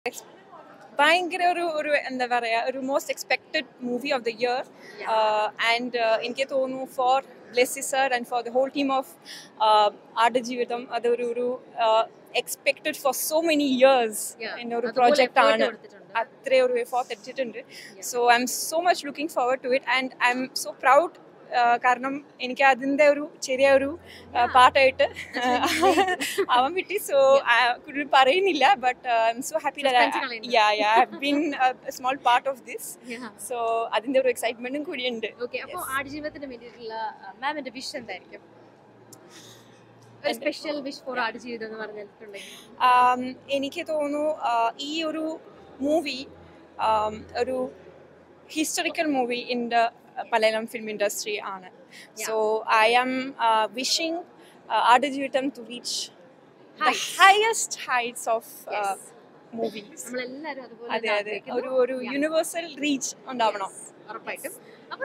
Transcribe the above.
ഭയങ്കര ഒരു ഒരു എന്താ പറയാ ഒരു most expected movie of the year and എനിക്ക് തോന്നുന്നു for Blessy sir and for the whole team of Aadujeevitham അതൊരു ഒരു expected for so many years Yeah. എന്ന ഒരു അതുപോലെ പ്രോജക്റ്റ് effort ആണ് കൊടുത്തിട്ടുണ്ട്. അത്രയും ഒരു എഫോർട്ട് എടുത്തിട്ടുണ്ട് so I'm so much looking forward to it and I'm so proud കാരണം എനിക്ക് അതിൻ്റെ ഒരു ചെറിയ ഒരു ആ, പാട്ടായിട്ട് അവൻ വിട്ടി സോ കൂടുതൽ പറയുന്നില്ല but I'm so happy Suspense കളയുന്നു. Yeah yeah have been small part of this Yeah. So അതിൻ്റെ ഒരു എക്സൈറ്റ്മെന്റും കൂടിയുണ്ട് ഓക്കെ അപ്പോൾ ആടുജീവിതത്തിന് വേണ്ടിയിട്ടുള്ള മാമിന്റെ വിഷ് എന്തായിരിക്കും ഒരു സ്പെഷ്യൽ വിഷ് ഫോർ ആടുജീവിതം എന്ന് പറഞ്ഞിട്ടുണ്ടെങ്കിൽ um, എനിക്ക് തോന്നുന്നു uh, ഈ ഒരു മൂവി ഒരു historical movie in the Malayalam film industry ആണ് so I am wishing Aadujeevitham to reach the Heights. Highest heights of Yes. Movies നമ്മളെല്ലാവരും അതുപോലെ അതെ തന്നെ അതെ ആഗ്രഹിക്കുന്നു. ഒരു ഒരു Yeah. യൂണിവേഴ്സൽ റീച്ച് ഉണ്ടാവണം Yes, ഉറപ്പായിട്ടും